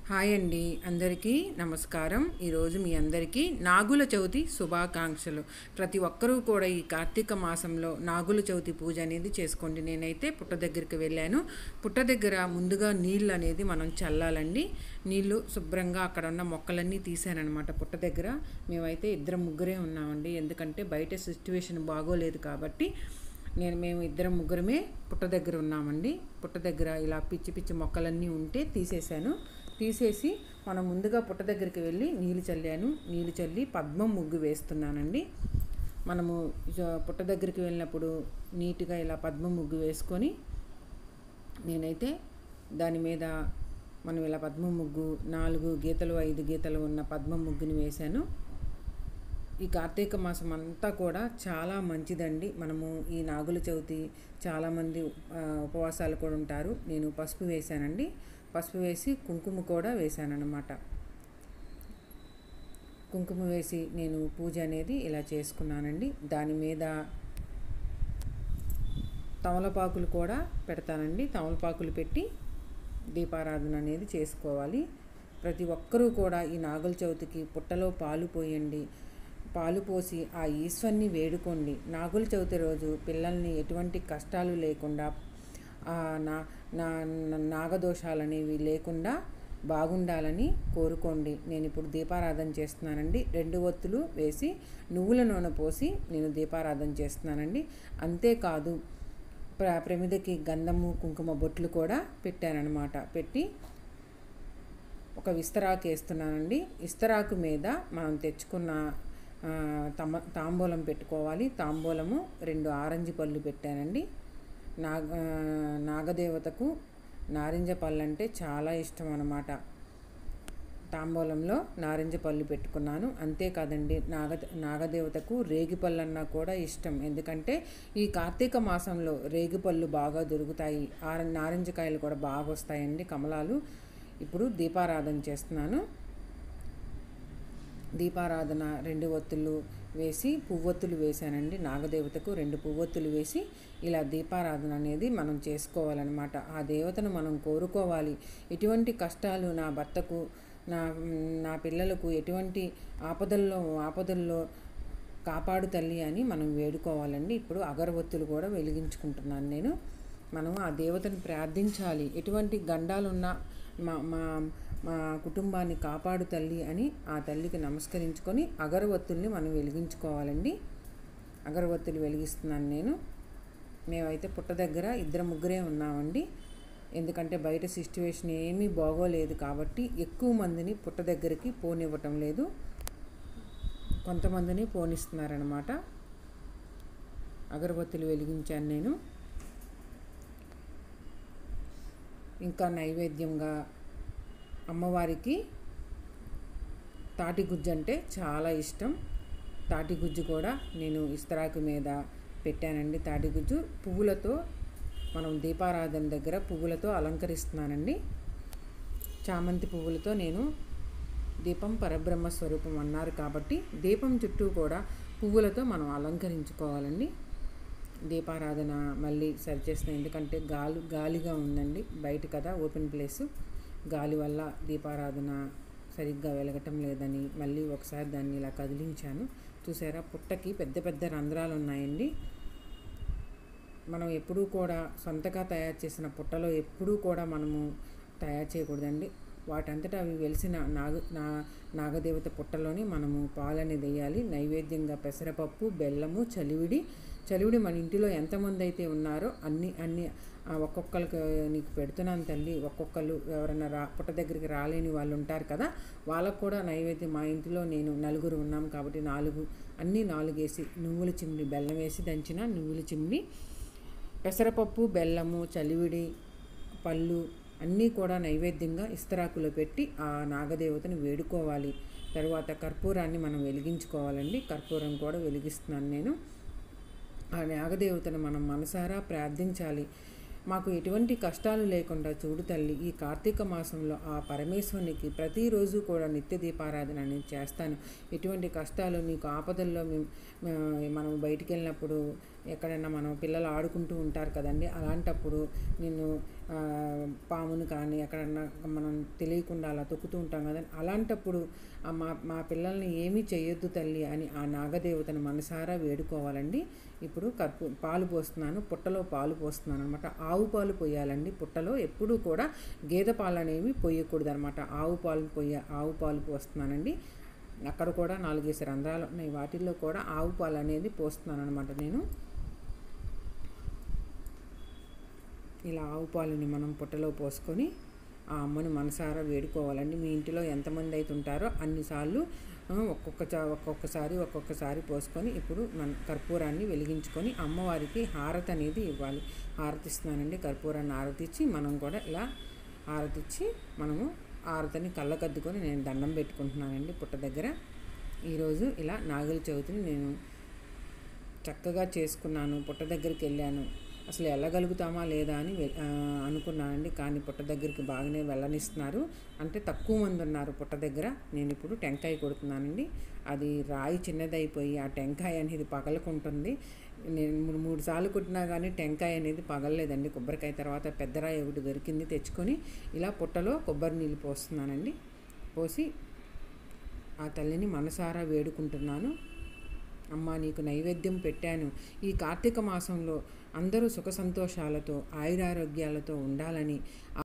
hi అండి అందరికీ నమస్కారం ఈరోజు మీ అందరికీ నాగుల చవితి శుభాకాంక్షలు ప్రతి ఒక్కరూ కూడా ఈ కార్తీక మాసంలో నాగుల చవితి పూజ అనేది చేసుకోండి నేనైతే పుట్ట దగ్గరికి వెళ్ళాను పుట్ట దగ్గర ముందుగా నీళ్ళు అనేది మనం చల్లాలండి నీళ్ళు శుభ్రంగా అక్కడ ఉన్న మొక్కలన్నీ తీసానమాట పుట్ట దగ్గర మేమైతే ఇద్దరం ముగ్గురే ఉన్నామండి ఎందుకంటే బయట సిచ్యువేషన్ బాగోలేదు కాబట్టి నేను మేము ఇద్దరం ముగ్గురమే పుట్ట దగ్గర ఉన్నామండి పుట్ట దగ్గర ఇలా పిచ్చి పిచ్చి మొక్కలన్నీ ఉంటే తీసేశాను తీసేసి మనం ముందుగా పుట్ట దగ్గరికి వెళ్ళి నీళ్ళు చల్లాను నీళ్ళు చల్లి పద్మం ముగ్గు వేస్తున్నానండి మనము ఇజ- పుట్ట దగ్గరికి వెళ్ళినప్పుడు నీట్గా ఇలా పద్మం ముగ్గు వేసుకొని నేనైతే దాని మీద మనం ఇలా పద్మ ముగ్గు నాలుగు గీతలు ఐదు గీతలు ఉన్న పద్మ ముగ్గుని వేశాను ఈ కార్తీక మాసం అంతా కూడా చాలా మంచిదండి మనము ఈ నాగుల చవితి చాలామంది ఆ, ఉపవాసాలు కూడా ఉంటారు నేను పసుపు వేశానండి పసుపు వేసి కుంకుమ కూడా వేశానన్నమాట కుంకుమ వేసి నేను పూజ అనేది ఇలా చేసుకున్నానండి దాని మీద తమలపాకులు కూడా పెడతానండి తమలపాకులు పెట్టి దీపారాధన అనేది చేసుకోవాలి ప్రతి ఒక్కరూ కూడా ఈ నాగుల చవితికి పుట్టలో పాలు పోయండి పాలు పోసి ఆ ఈశ్వర్ని వేడుకోండి నాగుల చవితి రోజు పిల్లల్ని ఎటువంటి కష్టాలు లేకుండా ఆ నా నా నా- నాగదోషాలు అనేవి లేకుండా బాగుండాలని కోరుకోండి నేను ఇప్పుడు దీపారాధన చేస్తున్నానండి రెండు ఒత్తులు వేసి నువ్వుల నూనె పోసి నేను దీపారాధన చేస్తున్నానండి అంతేకాదు ప్ర ప్రమిదకి గంధము కుంకుమ బొట్లు కూడా పెట్టానన్నమాట పెట్టి ఒక విస్తరాకు వేస్తున్నానండి విస్తరాకు మీద మనం తెచ్చుకున్న ఆ, తమ తాంబూలం పెట్టుకోవాలి తాంబూలము రెండు ఆరెంజ్ పళ్ళు పెట్టానండి నాగ ఆ, నాగదేవతకు నారింజ పళ్ళు అంటే చాలా ఇష్టం అన్నమాట తాంబూలంలో నారింజ పళ్ళు పెట్టుకున్నాను అంతేకాదండి నాగ నాగదేవతకు రేగిపళ్ళు అన్నా కూడా ఇష్టం ఎందుకంటే ఈ కార్తీక మాసంలో రేగిపళ్ళు బాగా దొరుకుతాయి ఆర నారింజకాయలు కూడా బాగా వస్తాయండి కమలాలు ఇప్పుడు దీపారాధన చేస్తున్నాను దీపారాధన రెండు ఒత్తులు వేసి పువ్వొత్తులు వేశానండి నాగదేవతకు రెండు పువ్వొత్తులు వేసి ఇలా దీపారాధన అనేది మనం చేసుకోవాలన్నమాట ఆ దేవతను మనం కోరుకోవాలి ఎటువంటి కష్టాలు నా భర్తకు నా నా పిల్లలకు ఎటువంటి ఆపదల్లో ఆపదల్లో కాపాడు తల్లి అని మనం వేడుకోవాలండి ఇప్పుడు అగరవత్తులు కూడా వెలిగించుకుంటున్నాను నేను మనం ఆ దేవతను ప్రార్థించాలి ఎటువంటి గండాలున్నా మా మా మా కుటుంబాన్ని కాపాడు తల్లి అని ఆ తల్లికి నమస్కరించుకొని అగరవత్తుల్ని మనం వెలిగించుకోవాలండి అగరవత్తులు వెలిగిస్తున్నాను నేను మేమైతే పుట్ట దగ్గర ఇద్దరు ముగ్గురే ఉన్నామండి ఎందుకంటే బయట సిచ్యువేషన్ ఏమీ బాగోలేదు కాబట్టి ఎక్కువ మందిని పుట్ట దగ్గరికి పోనివ్వటం లేదు కొంతమందిని పోనిస్తున్నారనమాట అగరబత్తులు వెలిగించాను నేను ఇంకా నైవేద్యంగా అమ్మవారికి తాటి గుజ్జు అంటే చాలా ఇష్టం తాటి గుజ్జు కూడా నేను ఇస్తరాకు మీద పెట్టానండి తాటి గుజ్జు పువ్వులతో మనం దీపారాధన దగ్గర పువ్వులతో అలంకరిస్తున్నానండి చామంతి పువ్వులతో నేను దీపం పరబ్రహ్మ స్వరూపం అన్నారు కాబట్టి దీపం చుట్టూ కూడా పువ్వులతో మనం అలంకరించుకోవాలండి దీపారాధన మళ్ళీ సరి చేసిన ఎందుకంటే గాలి గాలిగా ఉందండి బయట కదా ఓపెన్ ప్లేస్ గాలి వల్ల దీపారాధన సరిగ్గా వెలగటం లేదని మళ్ళీ ఒకసారి దాన్ని ఇలా కదిలించాను చూసారా పుట్టకి పెద్ద పెద్ద రంధ్రాలు ఉన్నాయండి మనం ఎప్పుడూ కూడా సొంతగా తయారు చేసిన పుట్టలో ఎప్పుడూ కూడా మనము తయారు చేయకూడదండి వాటంతటా అవి వెలిసిన నాగ నా నాగదేవత పుట్టలోని మనము పాలని వేయాలి నైవేద్యంగా పెసరపప్పు బెల్లము చలివిడి చలివిడి మన ఇంటిలో ఎంతమంది అయితే ఉన్నారో అన్ని అన్ని ఆ, ఒక్కొక్కరికి నీకు పెడుతున్నాను తల్లి ఒక్కొక్కరు ఎవరైనా రా పుట్ట దగ్గరికి రాలేని వాళ్ళు ఉంటారు కదా వాళ్ళకు కూడా నైవేద్యం మా ఇంటిలో నేను నలుగురు ఉన్నాం కాబట్టి నాలుగు అన్నీ నాలుగు వేసి నువ్వుల చిమ్ని బెల్లం వేసి దంచిన నువ్వుల చిమ్ని పెసరపప్పు బెల్లము చలివిడి పళ్ళు అన్నీ కూడా నైవేద్యంగా ఇస్తరాకులో పెట్టి ఆ నాగదేవతని వేడుకోవాలి తర్వాత కర్పూరాన్ని మనం వెలిగించుకోవాలండి కర్పూరం కూడా వెలిగిస్తున్నాను నేను ఆ నాగదేవతను మనం మనసారా ప్రార్థించాలి మాకు ఎటువంటి కష్టాలు లేకుండా చూడు తల్లి ఈ కార్తీక మాసంలో ఆ పరమేశ్వరునికి ప్రతిరోజు కూడా నిత్య దీపారాధన నేను చేస్తాను ఎటువంటి కష్టాలు నీకు ఆపదల్లో మేము ఆ, మనం బయటికి వెళ్ళినప్పుడు ఎక్కడైనా మనం పిల్లలు ఆడుకుంటూ ఉంటారు కదండి అలాంటప్పుడు నేను ఆ, పామును కానీ ఎక్కడన్నా మనం తెలియకుండా అలా తొక్కుతూ ఉంటాం కదండి అలాంటప్పుడు ఆ మా మా పిల్లల్ని ఏమీ చేయొద్దు తల్లి అని ఆ నాగదేవతను మనసారా వేడుకోవాలండి ఇప్పుడు కర్పూ పాలు పోస్తున్నాను పుట్టలో పాలు పోస్తున్నాను అనమాట ఆవు పాలు పోయాలండి పుట్టలో ఎప్పుడూ కూడా గేదె పాలు అనేవి పోయకూడదు అనమాట ఆవు పాలు పోయ ఆవు పాలు పోస్తున్నానండి అక్కడ కూడా నాలుగేసి రంధ్రాలు ఉన్నాయి వాటిల్లో కూడా ఆవు పాలు అనేది పోస్తున్నాను అనమాట నేను ఇలా ఆవు పాలని మనం పుట్టలో పోసుకొని ఆ అమ్మని మనసారా వేడుకోవాలండి మీ ఇంటిలో ఎంతమంది అయితే ఉంటారో అన్నిసార్లు ఆ, ఒక్కొక్క చా ఒక్కొక్కసారి ఒక్కొక్కసారి పోసుకొని ఇప్పుడు మన కర్పూరాన్ని వెలిగించుకొని అమ్మవారికి హారతి అనేది ఇవ్వాలి హారతి ఇస్తున్నానండి కర్పూరాన్ని హారతి ఇచ్చి మనం కూడా ఇలా హారతి ఇచ్చి మనము హారతిని కళ్ళకద్దుకొని నేను దండం పెట్టుకుంటున్నానండి పుట్ట దగ్గర ఈరోజు ఇలా నాగుల చవితిని నేను చక్కగా చేసుకున్నాను పుట్ట దగ్గరికి వెళ్ళాను అసలు వెళ్ళగలుగుతామా లేదా అని వె- ఆ, అనుకున్నానండి కానీ పుట్ట దగ్గరికి బాగానే వెళ్ళనిస్తున్నారు అంటే తక్కువ మంది ఉన్నారు పుట్ట దగ్గర నేను ఇప్పుడు టెంకాయ కొడుతున్నానండి అది రాయి చిన్నదైపోయి ఆ టెంకాయ అనేది పగలకుంటుంది నేను మూడు మూడు సార్లు కొట్టినా కానీ టెంకాయ అనేది పగలలేదండి కొబ్బరికాయ తర్వాత పెద్ద రాయి ఒకటి దొరికింది తెచ్చుకొని ఇలా పుట్టలో కొబ్బరి నీళ్ళు పోస్తున్నానండి పోసి ఆ తల్లిని మనసారా వేడుకుంటున్నాను అమ్మా నీకు నైవేద్యం పెట్టాను ఈ కార్తీక మాసంలో అందరూ సుఖ సంతోషాలతో ఆయురారోగ్యాలతో ఉండాలని